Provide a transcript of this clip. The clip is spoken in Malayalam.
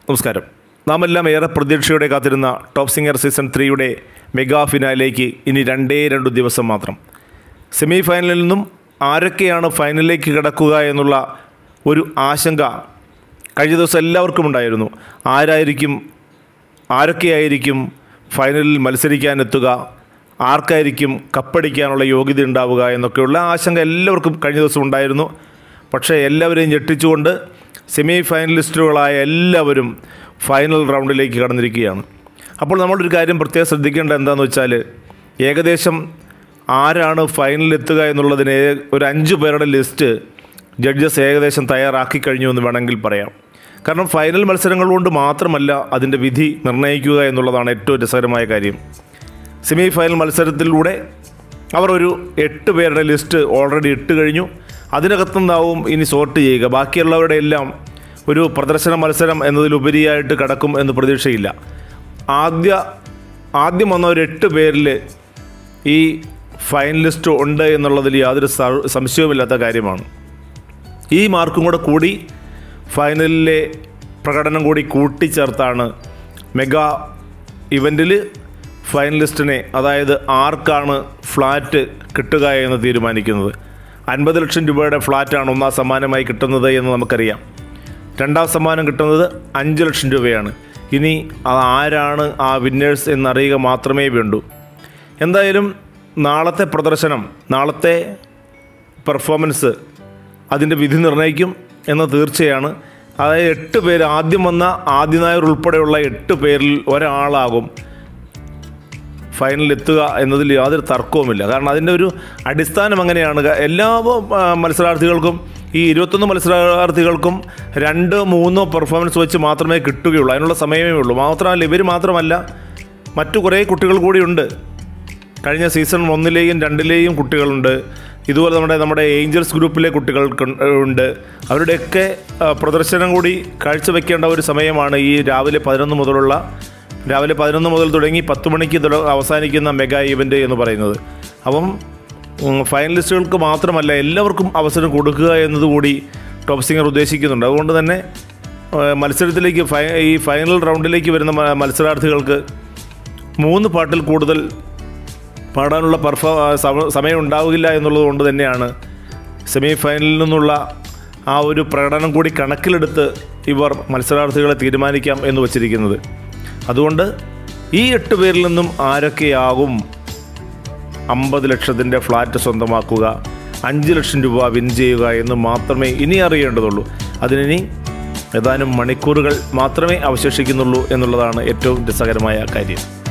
നമസ്കാരം നാം എല്ലാം ഏറെ പ്രതീക്ഷയോടെ കാത്തിരുന്ന ടോപ്പ് സിംഗർ സീസൺ ത്രീയുടെ മെഗാ ഫിനാലിലേക്ക് ഇനി രണ്ടേ രണ്ടു ദിവസം മാത്രം സെമി ഫൈനലിൽ നിന്നും ആരൊക്കെയാണ് ഫൈനലിലേക്ക് കിടക്കുക എന്നുള്ള ഒരു ആശങ്ക കഴിഞ്ഞ ദിവസം എല്ലാവർക്കും ഉണ്ടായിരുന്നു ആരായിരിക്കും ആരൊക്കെയായിരിക്കും ഫൈനലിൽ മത്സരിക്കാനെത്തുക ആർക്കായിരിക്കും കപ്പടിക്കാനുള്ള യോഗ്യത ഉണ്ടാവുക എന്നൊക്കെയുള്ള ആശങ്ക എല്ലാവർക്കും കഴിഞ്ഞ ദിവസം ഉണ്ടായിരുന്നു പക്ഷേ എല്ലാവരെയും ഞെട്ടിച്ചുകൊണ്ട് സെമി ഫൈനലിസ്റ്റുകളായ എല്ലാവരും ഫൈനൽ റൗണ്ടിലേക്ക് കടന്നിരിക്കുകയാണ് അപ്പോൾ നമ്മളൊരു കാര്യം പ്രത്യേകം ശ്രദ്ധിക്കേണ്ട എന്താണെന്ന് വെച്ചാൽ ഏകദേശം ആരാണ് ഫൈനലിലെത്തുക എന്നുള്ളതിന് ഒരു അഞ്ച് പേരുടെ ലിസ്റ്റ് ജഡ്ജസ് ഏകദേശം തയ്യാറാക്കി കഴിഞ്ഞു എന്ന് വേണമെങ്കിൽ പറയാം കാരണം ഫൈനൽ മത്സരങ്ങൾ കൊണ്ട് മാത്രമല്ല അതിൻ്റെ വിധി നിർണ്ണയിക്കുക എന്നുള്ളതാണ് ഏറ്റവും രസകരമായ കാര്യം സെമി ഫൈനൽ മത്സരത്തിലൂടെ അവർ ഒരു എട്ട് പേരുടെ ലിസ്റ്റ് ഓൾറെഡി ഇട്ട് കഴിഞ്ഞു അതിനകത്തുനിന്നാവും ഇനി സോർട്ട് ചെയ്യുക ബാക്കിയുള്ളവരുടെ എല്ലാം ഒരു പ്രദർശന മത്സരം എന്നതിലുപരിയായിട്ട് കിടക്കും എന്ന് പ്രതീക്ഷയില്ല ആദ്യ ആദ്യം വന്ന ഒരു എട്ട് പേരിൽ ഈ ഫൈനലിസ്റ്റ് ഉണ്ട് എന്നുള്ളതിൽ യാതൊരു സ- സംശയവുമില്ലാത്ത കാര്യമാണ് ഈ മാർക്കും കൂടെ കൂടി ഫൈനലിലെ പ്രകടനം കൂടി കൂട്ടിച്ചേർത്താണ് മെഗാ ഇവൻറ്റിൽ ഫൈനലിസ്റ്റിനെ അതായത് ആർക്കാണ് ഫ്ലാറ്റ് കിട്ടുക എന്ന് തീരുമാനിക്കുന്നത് അൻപത് ലക്ഷം രൂപയുടെ ഫ്ലാറ്റാണ് ഒന്നാം സമ്മാനമായി കിട്ടുന്നത് എന്ന് നമുക്കറിയാം രണ്ടാം സമ്മാനം കിട്ടുന്നത് അഞ്ച് ലക്ഷം രൂപയാണ് ഇനി അത് ആരാണ് ആ വിന്നേഴ്സ് എന്നറിയുക മാത്രമേ വേണ്ടൂ എന്തായാലും നാളത്തെ പ്രദർശനം നാളത്തെ പെർഫോമൻസ് അതിൻ്റെ വിധി നിർണ്ണയിക്കും എന്ന് തീർച്ചയാണ് അതായത് എട്ട് പേര് ആദ്യം വന്ന ആദ്യ നായർ ഉൾപ്പെടെയുള്ള എട്ട് പേരിൽ ഒരാളാകും ഫൈനലിൽ എത്തുക എന്നതിൽ യാതൊരു തർക്കവുമില്ല കാരണം അതിൻ്റെ ഒരു അടിസ്ഥാനം അങ്ങനെയാണ് ക- എല്ലാ ആ, മത്സരാർത്ഥികൾക്കും ഈ ഇരുപത്തൊന്ന് മത്സരാർത്ഥികൾക്കും രണ്ടോ മൂന്നോ പെർഫോമൻസ് വെച്ച് മാത്രമേ കിട്ടുകയുള്ളൂ അതിനുള്ള സമയമേ ഉള്ളൂ മാത്രമല്ല ഇവർ മാത്രമല്ല മറ്റു കുറേ കുട്ടികൾ കൂടിയുണ്ട് കഴിഞ്ഞ സീസൺ ഒന്നിലെയും രണ്ടിലെയും കുട്ടികളുണ്ട് ഇതുപോലെ നമ്മുടെ നമ്മുടെ ഏഞ്ചൽസ് ഗ്രൂപ്പിലെ കുട്ടികൾക്ക് ഉണ്ട് അവരുടെയൊക്കെ ആ, പ്രദർശനം കൂടി കാഴ്ചവെക്കേണ്ട ഒരു സമയമാണ് ഈ രാവിലെ പതിനൊന്ന് മുതലുള്ള രാവിലെ പതിനൊന്ന് മുതൽ തുടങ്ങി പത്ത് മണിക്ക് തുട അവസാനിക്കുന്ന മെഗാ ഇവൻ്റ് എന്ന് പറയുന്നത് അപ്പം ഉം, ഫൈനലിസ്റ്റുകൾക്ക് മാത്രമല്ല എല്ലാവർക്കും അവസരം കൊടുക്കുക എന്നതുകൂടി ടോപ്പ് സിംഗർ ഉദ്ദേശിക്കുന്നുണ്ട് അതുകൊണ്ട് തന്നെ ആ, മത്സരത്തിലേക്ക് ഫൈ ഈ ഫൈനൽ റൗണ്ടിലേക്ക് വരുന്ന മ- മത്സരാർത്ഥികൾക്ക് മൂന്ന് പാട്ടിൽ കൂടുതൽ പാടാനുള്ള പെർഫോ സമ- സമയം ഉണ്ടാവില്ല എന്നുള്ളത് കൊണ്ട് തന്നെയാണ് സെമി ഫൈനലിൽ നിന്നുള്ള ആ ഒരു പ്രകടനം കൂടി കണക്കിലെടുത്ത് ഇവർ മത്സരാർത്ഥികളെ തീരുമാനിക്കാം എന്ന് വച്ചിരിക്കുന്നത് അതുകൊണ്ട് ഈ എട്ട് പേരിൽ നിന്നും ആരൊക്കെയാകും അമ്പത് ലക്ഷത്തിൻ്റെ ഫ്ലാറ്റ് സ്വന്തമാക്കുക അഞ്ച് ലക്ഷം രൂപ വിൻ ചെയ്യുക എന്ന് മാത്രമേ ഇനി അറിയേണ്ടതുള്ളൂ അതിനി ഏതാനും മണിക്കൂറുകൾ മാത്രമേ അവശേഷിക്കുന്നുള്ളൂ എന്നുള്ളതാണ് ഏറ്റവും രസകരമായ കാര്യം